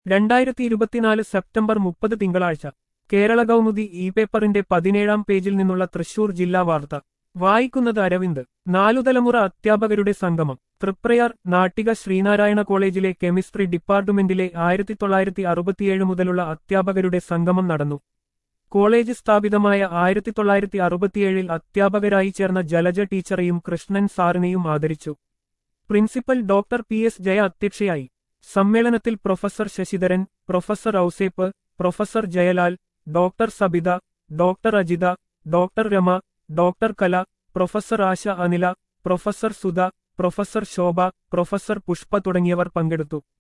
രണ്ടായിരത്തി ഇരുപത്തിനാല് സെപ്റ്റംബർ മുപ്പത് തിങ്കളാഴ്ച കേരള കൗമുദി ഇ പേപ്പറിന്റെ പതിനേഴാം പേജിൽ നിന്നുള്ള തൃശൂർ ജില്ലാ വാർത്ത വായിക്കുന്നത് അരവിന്ദ് നാലു തലമുറ അധ്യാപകരുടെ സംഗമം തൃപ്രയാർ നാട്ടിക ശ്രീനാരായണ കോളേജിലെ കെമിസ്ട്രി ഡിപ്പാർട്ട്മെന്റിലെ ആയിരത്തി തൊള്ളായിരത്തി അറുപത്തിയേഴ് മുതലുള്ള അധ്യാപകരുടെ സംഗമം നടന്നു കോളേജ് സ്ഥാപിതമായ ആയിരത്തി തൊള്ളായിരത്തി അറുപത്തിയേഴിൽ അധ്യാപകരായി ചേർന്ന ജലജ ടീച്ചറെയും കൃഷ്ണൻ സാറിനെയും ആദരിച്ചു principal doctor P S Jaya അധ്യക്ഷയായി സമ്മേളനത്തിൽ professor Sasidharan professor Ouseph professor Jayalal doctor Sabitha doctor Ajitha doctor Rama doctor Kala professor Asha Anila professor Sudha professor Shobha professor Pushpa തുടങ്ങിയവർ പങ്കെടുത്തു